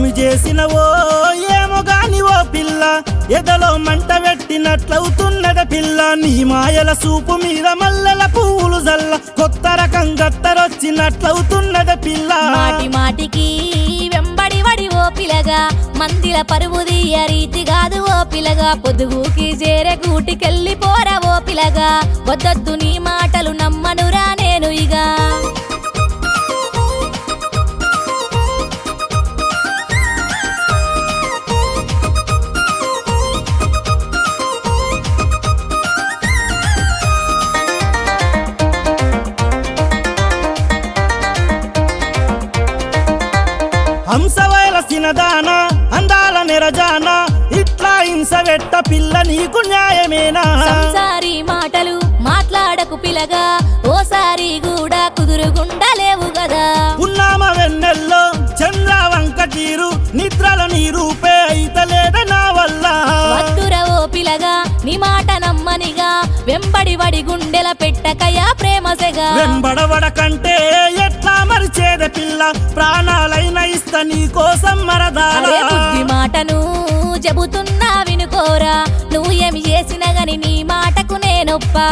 ఏమి చేసినవో ఏమో గాని ఓ పిల్ల ఎదలో మంట పెట్టినట్లవుతున్నద పిల్ల నీ మాయల సూపు మీద మల్లెల పువ్వులు జల్ల కొత్త రకం గత్తరొచ్చినట్లవుతున్నద పిల్ల మాటి మాటికి వెంబడి వడి ఓ పిలగా మందిల పరువు తీయ రీతి కాదు ఓ పిలగా పొదుగుకి చేరే గూటికెళ్ళి పోరా ఓ పిలగా వద్దొద్దు నీ మాటలు నమ్మనురా నేను ఇక హంసవైలసిన దాన అందాల నిరజాన ఇట్లా హింస వెట్ట పిల్ల నీకు న్యాయమేనా సంసారి మాటలు మాట్లాడకు పిలగా ఓసారి కూడా కుదురుగుండలేవు గదా ఉన్నామ వెన్నెల్లో చంద్ర వంక తీరు నిద్రల నీ రూపే అయితలేద నా వల్ల వద్దుర ఓ పిలగా నీ మాట నమ్మనిగా వెంబడి వడి గుండెల పెట్టకయా ప్రేమసెగా వెంబడబడ కంటే ఎట్లా మరిచేద పిల్ల ప్రాణాలైన ఇస్త నీ కోసం మరదాల అరే బుద్ధి మాటను చెబుతున్నా వినుకోరా నువ్వు ఏమి చేసినా గాని నీ మాటకు నేనొప్పా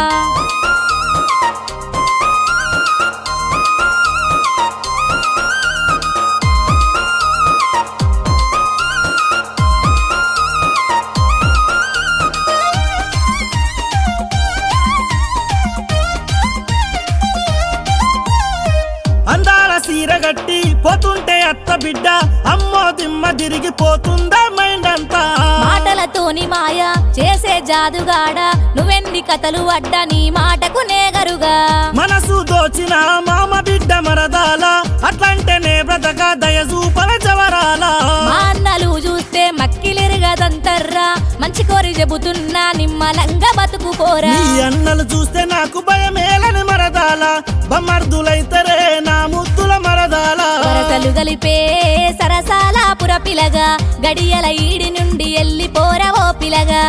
అందాల సీర గట్టి పోతుంటే అత్త బిడ్డ అమ్మో దిమ్మ తిరిగిపోతుందా మైండ్ అంతా మాటలతోని మాయ చేసే జాదుగాడ నువ్వెన్ని కథలు అడ్డా నీ మాటకు నేగరుగా మనసు దోచిన మామ బిడ్డ మరదాల అట్లంటేనే బ్రతక దయచూపల జవరాల మా అన్నలు చూస్తే మక్కిలిరగదంతర్రా మంచి కోరి చెబుతున్నా నిమ్మలంగా బతుకుపోరా నీ అన్నలు చూస్తే నాకు భయమేలని మరదాల బమ్మర్దులైతరే నా ముద్దుల మరదాల వరసలు గలిపే సరసాల పుర పిలగా గడియల ఈడి నుండి ఎల్లిపోరా ఓ పిలగా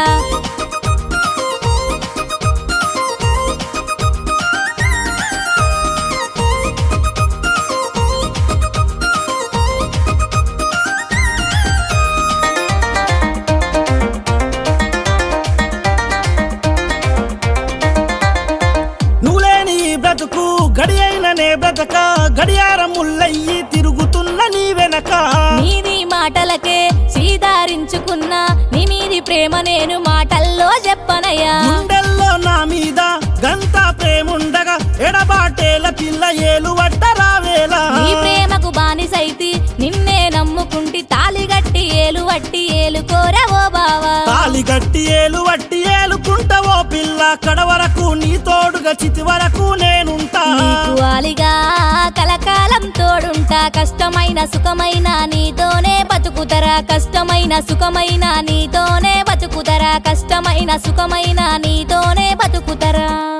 నువ్వు లేని ఈ బ్రతుకు గడి అయిన నే బ్రతక గడియారం ముల్లయ్యి తిరుగుతున్న నీ వెనక నీది మాటలకే సీదారించుకున్నా నీ మీది ప్రేమ నేను మాటల్లో చెప్పనయ్యా గుండెల్లో నా మీద గంత ప్రేముండగా ఎడబాటేల పిల్ల ఏలు వట్ట రావేలా నీ ప్రేమకు బానిసైతి నిన్నే నమ్ముకుంటి తాలిగట్టి ఏలు వట్టి ఏలు కోరవో బావా తాలి గట్టి ఏలు వట్టి ఏలుకుంటావో పిల్ల కడ వరకు నీ తోడుగా చితి వరకు నేనుంటా నీకు ఆలిగా కలకాలం తోడుంటా కష్టమైన సుఖమైన నీతోనే బతుకుతరా కష్టమైన సుఖమైన నీతోనే బతుకుతరా కష్టమైన సుఖమైన నీతోనే బతుకుతరా